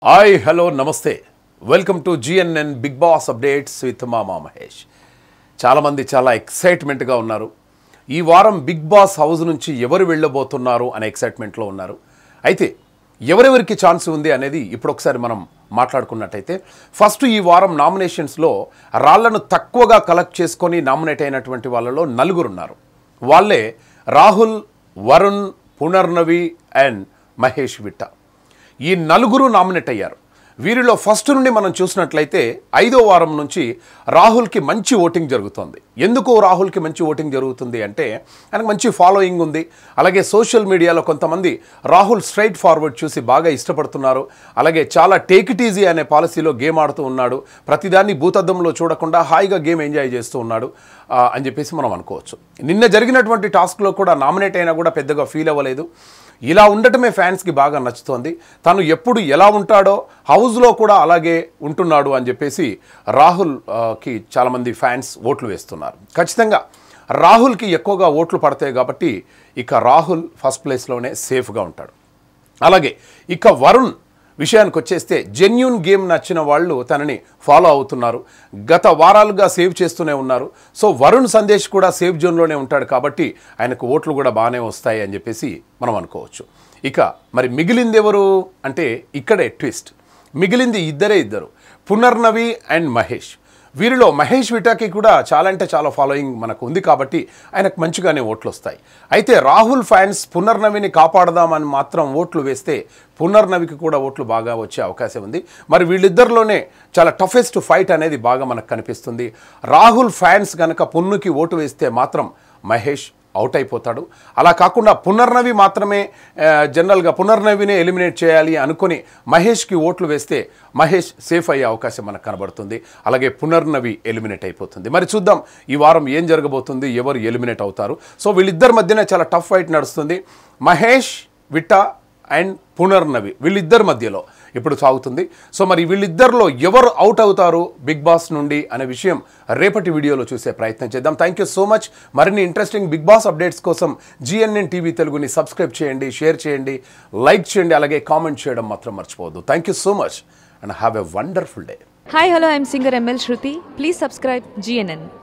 Hi hello నమస్తే welcome to GNN Bigg Boss updates with మామా మహేష్ చాలామంది చాలా ఎక్సైట్మెంట్గా ఉన్నారు ఈ వారం బిగ్ బాస్ హౌస్ నుంచి ఎవరు వెళ్ళబోతున్నారు అనే ఎక్సైట్మెంట్లో ఉన్నారు అయితే ఎవరెవరికి ఛాన్స్ ఉంది అనేది ఇప్పుడు ఒకసారి మనం మాట్లాడుకున్నట్టయితే ఫస్ట్ ఈ వారం నామినేషన్స్లో రాళ్లను తక్కువగా కలెక్ట్ చేసుకొని నామినేట్ అయినటువంటి వాళ్ళలో నలుగురు ఉన్నారు వాళ్ళే రాహుల్ వరుణ్ పునర్నవి అండ్ మహేష్ విట్ట ఈ నలుగురు నామినేట్ అయ్యారు వీరిలో ఫస్ట్ నుండి మనం చూసినట్లయితే ఐదో వారం నుంచి రాహుల్కి మంచి ఓటింగ్ జరుగుతుంది ఎందుకు రాహుల్కి మంచి ఓటింగ్ జరుగుతుంది అంటే ఆయనకు మంచి ఫాలోయింగ్ ఉంది అలాగే సోషల్ మీడియాలో కొంతమంది రాహుల్ స్ట్రైట్ ఫార్వర్డ్ చూసి బాగా ఇష్టపడుతున్నారు అలాగే చాలా టేక్ ఇట్ ఈజీ అనే పాలసీలో గేమ్ ఆడుతూ ఉన్నాడు ప్రతిదాన్ని భూతద్దంలో చూడకుండా హాయిగా గేమ్ ఎంజాయ్ చేస్తూ ఉన్నాడు ఆ, అని చెప్పేసి మనం అనుకోవచ్చు నిన్న జరిగినటువంటి టాస్క్లో కూడా నామినేట్ అయినా కూడా పెద్దగా ఫీల్ అవ్వలేదు ఇలా ఉండటమే ఫ్యాన్స్కి బాగా నచ్చుతోంది తను ఎప్పుడు ఎలా ఉంటాడో హౌస్లో కూడా అలాగే ఉంటున్నాడు అని చెప్పేసి రాహుల్ ఆ, కి చాలామంది ఫ్యాన్స్ ఓట్లు వేస్తున్నారు ఖచ్చితంగా రాహుల్కి ఎక్కువగా ఓట్లు పడతాయి కాబట్టి ఇక రాహుల్ ఫస్ట్ ప్లేస్లోనే సేఫ్గా ఉంటాడు అలాగే ఇక వరుణ్ విషయానికి వచ్చేస్తే జెన్యున్ గేమ్ నచ్చిన వాళ్ళు తనని ఫాలో అవుతున్నారు గత వారాలుగా సేవ్ చేస్తూనే ఉన్నారు సో వరుణ్ సందేశ్ కూడా సేఫ్ జోన్లోనే ఉంటాడు కాబట్టి ఆయనకు ఓట్లు కూడా బాగానే వస్తాయి అని చెప్పేసి మనం అనుకోవచ్చు ఇక మరి మిగిలింది ఎవరు అంటే ఇక్కడే ట్విస్ట్ మిగిలింది ఇద్దరే ఇద్దరు పునర్నవి అండ్ మహేష్ వీరిలో మహేష్ విటాకి కూడా చాలా అంటే చాలా ఫాలోయింగ్ మనకు ఉంది కాబట్టి ఆయనకు మంచిగానే ఓట్లు వస్తాయి అయితే రాహుల్ ఫ్యాన్స్ పునర్నవిని కాపాడదామని మాత్రం ఓట్లు వేస్తే పునర్నవికి కూడా ఓట్లు బాగా వచ్చే అవకాశం ఉంది మరి వీళ్ళిద్దరిలోనే చాలా టఫెస్ట్ ఫైట్ అనేది బాగా మనకు కనిపిస్తుంది రాహుల్ ఫ్యాన్స్ కనుక పున్నుకి ఓటు వేస్తే మాత్రం మహేష్ అవుట్ అయిపోతాడు అలా కాకుండా పునర్నవి మాత్రమే ఆ, జనరల్గా పునర్నవినే ఎలిమినేట్ చేయాలి అనుకొని మహేష్కి ఓట్లు వేస్తే మహేష్ సేఫ్ అయ్యే అవకాశం మనకు కనబడుతుంది అలాగే పునర్నవి ఎలిమినేట్ అయిపోతుంది మరి చూద్దాం ఈ వారం ఏం జరగబోతుంది ఎవరు ఎలిమినేట్ అవుతారు సో వీళ్ళిద్దరి మధ్యనే చాలా టఫ్ ఫైట్ నడుస్తుంది మహేష్ విట్టా అండ్ పునర్నవి వీళ్ళిద్దరి మధ్యలో ఇప్పుడు సాగుతుంది సో మరి వీళ్ళిద్దరిలో ఎవరు అవుట్ అవుతారు బిగ్ బాస్ నుండి అనే విషయం రేపటి వీడియోలో చూసే ప్రయత్నం చేద్దాం థ్యాంక్ యూ సో మచ్ మరిన్ని ఇంట్రెస్టింగ్ బిగ్ బాస్ అప్డేట్స్ కోసం జిఎన్ఎన్ టీవీ తెలుగుని సబ్స్క్రైబ్ చేయండి షేర్ చేయండి లైక్ చేయండి అలాగే కామెంట్ చేయడం మాత్రం మర్చిపోవద్దు thank you so much and have a wonderful day Hi, hello, I'm singer ML Shruti. Please subscribe GNN.